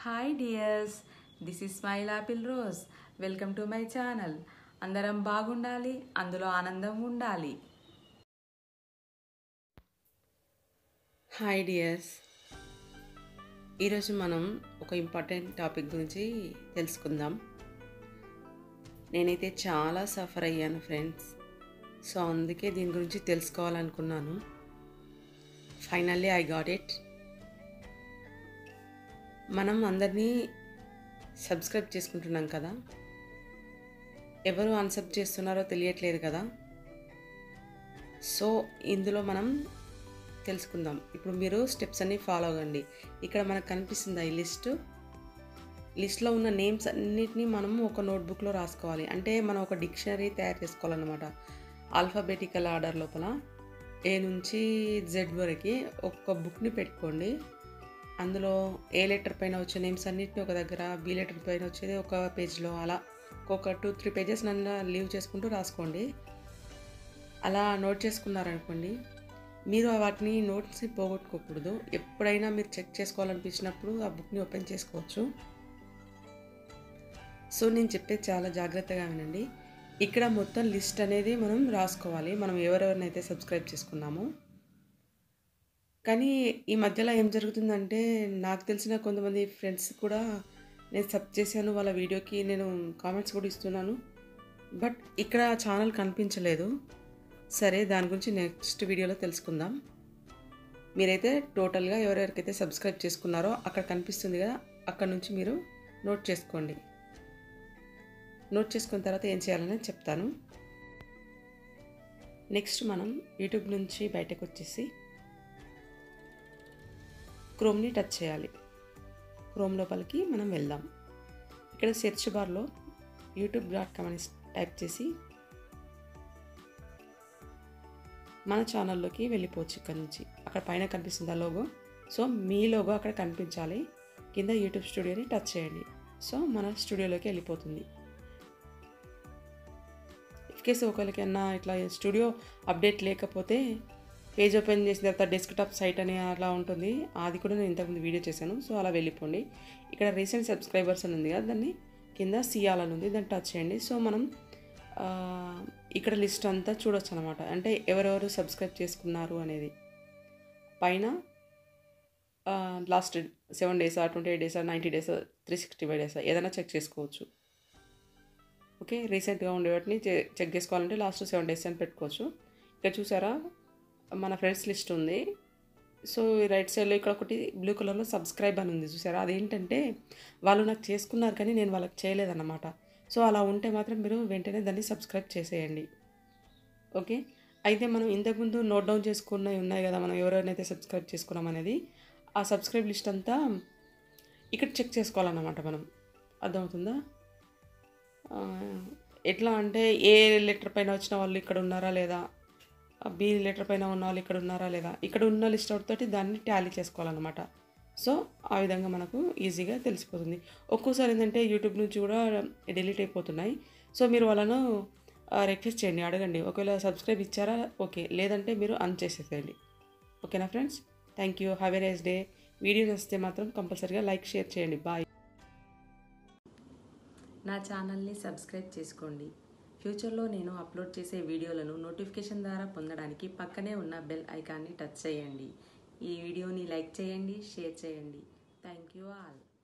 hi dears this is smile apple rose welcome to my channel అందరం బాగుండాలి అందులో ఆనందం ఉండాలి హాయ్ డియర్స్ ఈరోజు మనం ఒక ఇంపార్టెంట్ టాపిక్ గురించి తెలుసుకుందాం నేనైతే చాలా సఫర్ అయ్యాను ఫ్రెండ్స్ సో అందుకే దీని గురించి తెలుసుకోవాలనుకున్నాను ఫైనల్లీ ఐ గాట్ ఇట్ మనం అందరినీ సబ్స్క్రైబ్ చేసుకుంటున్నాం కదా ఎవరు అన్సబ్ చేస్తున్నారో తెలియట్లేదు కదా సో ఇందులో మనం తెలుసుకుందాం ఇప్పుడు మీరు స్టెప్స్ అన్నీ ఫాలో అవ్వండి ఇక్కడ మనకు కనిపిస్తుంది ఈ లిస్టు లిస్ట్లో ఉన్న నేమ్స్ అన్నిటినీ మనం ఒక నోట్బుక్లో రాసుకోవాలి అంటే మనం ఒక డిక్షనరీ తయారు చేసుకోవాలన్నమాట ఆల్ఫాబెటికల్ ఆర్డర్ లోపల ఏ నుంచి జెడ్ వరకు ఒక్క బుక్ని పెట్టుకోండి అందులో ఏ లెటర్ పైన వచ్చే నేమ్స్ అన్నిటిని ఒక దగ్గర బి లెటర్ పైన వచ్చేది ఒక పేజ్లో అలా ఒక టూ త్రీ పేజెస్ నన్ను లీవ్ చేసుకుంటూ రాసుకోండి అలా నోట్ చేసుకున్నారనుకోండి మీరు వాటిని నోట్స్ని పోగొట్టుకోకూడదు ఎప్పుడైనా మీరు చెక్ చేసుకోవాలనిపించినప్పుడు ఆ బుక్ని ఓపెన్ చేసుకోవచ్చు సో నేను చెప్పేది చాలా జాగ్రత్తగా వినండి ఇక్కడ మొత్తం లిస్ట్ అనేది మనం రాసుకోవాలి మనం ఎవరెవరినైతే సబ్స్క్రైబ్ చేసుకున్నామో కానీ ఈ మధ్యలో ఏం జరుగుతుందంటే నాకు తెలిసిన కొంతమంది ఫ్రెండ్స్ కూడా నేను సబ్ చేశాను వాళ్ళ వీడియోకి నేను కామెంట్స్ కూడా ఇస్తున్నాను బట్ ఇక్కడ ఛానల్ కనిపించలేదు సరే దాని గురించి నెక్స్ట్ వీడియోలో తెలుసుకుందాం మీరైతే టోటల్గా ఎవరెవరికైతే సబ్స్క్రైబ్ చేసుకున్నారో అక్కడ కనిపిస్తుంది కదా అక్కడ నుంచి మీరు నోట్ చేసుకోండి నోట్ చేసుకున్న తర్వాత ఏం చేయాలని చెప్తాను నెక్స్ట్ మనం యూట్యూబ్ నుంచి బయటకు వచ్చేసి క్రోమ్ని టచ్ చేయాలి క్రోమ్ లోపలికి మనం వెళ్దాం ఇక్కడ సెర్చ్ బార్లో యూట్యూబ్ డాట్ కామ్ అని టైప్ చేసి మన ఛానల్లోకి వెళ్ళిపోవచ్చు ఇక్కడ నుంచి అక్కడ పైన కనిపిస్తుంది ఆ లోగో సో మీ లోగో అక్కడ కనిపించాలి కింద యూట్యూబ్ స్టూడియోని టచ్ చేయండి సో మన స్టూడియోలోకి వెళ్ళిపోతుంది ఇఫ్ కేసు ఒకరికైనా ఇట్లా స్టూడియో అప్డేట్ లేకపోతే పేజ్ ఓపెన్ చేసిన తర్వాత డెస్క్టాప్ సైట్ అని అలా ఉంటుంది అది కూడా నేను ఇంతకుముందు వీడియో చేశాను సో అలా వెళ్ళిపోండి ఇక్కడ రీసెంట్ సబ్స్క్రైబర్స్ అని ఉంది కదా దాన్ని కింద సియాలని ఉంది దాన్ని టచ్ చేయండి సో మనం ఇక్కడ లిస్ట్ అంతా చూడొచ్చు అనమాట అంటే ఎవరెవరు సబ్స్క్రైబ్ చేసుకున్నారు అనేది పైన లాస్ట్ సెవెన్ డేసా ట్వంటీ ఎయిట్ డేసా నైంటీ డేసా త్రీ సిక్స్టీ ఫైవ్ డేసా ఏదైనా చెక్ చేసుకోవచ్చు ఓకే రీసెంట్గా ఉండే వాటిని చెక్ చేసుకోవాలంటే లాస్ట్ సెవెన్ డేస్ అని పెట్టుకోవచ్చు ఇక్కడ చూసారా మన ఫ్రెండ్స్ లిస్ట్ ఉంది సో రైట్ సైడ్లో ఇక్కడ ఒకటి బ్లూ కలర్లో సబ్స్క్రైబ్ అని ఉంది చూసారా అదేంటంటే వాళ్ళు నాకు చేసుకున్నారు కానీ నేను వాళ్ళకి చేయలేదన్నమాట సో అలా ఉంటే మాత్రం మీరు వెంటనే దాన్ని సబ్స్క్రైబ్ చేసేయండి ఓకే అయితే మనం ఇంతకుముందు నోట్ డౌన్ చేసుకున్నవి ఉన్నాయి కదా మనం ఎవరైతే సబ్స్క్రైబ్ చేసుకున్నాం అనేది ఆ సబ్స్క్రైబ్ లిస్ట్ అంతా ఇక్కడ చెక్ చేసుకోవాలన్నమాట మనం అర్థమవుతుందా ఎట్లా అంటే ఏ లెటర్ పైన వచ్చిన వాళ్ళు ఇక్కడ ఉన్నారా లేదా బి లెటర్ పైన ఉన్న వాళ్ళు ఇక్కడ ఉన్నారా లేదా ఇక్కడ ఉన్న లిస్ట్ అవుట్ తోటి దాన్ని టాలీ చేసుకోవాలన్నమాట సో ఆ విధంగా మనకు ఈజీగా తెలిసిపోతుంది ఒక్కోసారి ఏంటంటే యూట్యూబ్ నుంచి కూడా డిలీట్ అయిపోతున్నాయి సో మీరు వాళ్ళను రిక్వెస్ట్ చేయండి అడగండి ఒకవేళ సబ్స్క్రైబ్ ఇచ్చారా ఓకే లేదంటే మీరు అన్ చేసేసేయండి ఓకేనా friends thank you have a nice day video నచ్చితే మాత్రం కంపల్సరీగా లైక్ షేర్ చేయండి బాయ్ నా ఛానల్ని సబ్స్క్రైబ్ చేసుకోండి ఫ్యూచర్లో నేను అప్లోడ్ చేసే వీడియోలను నోటిఫికేషన్ ద్వారా పొందడానికి పక్కనే ఉన్న బెల్ ఐకాన్ని టచ్ చేయండి ఈ వీడియోని లైక్ చేయండి షేర్ చేయండి థ్యాంక్ యూ ఆల్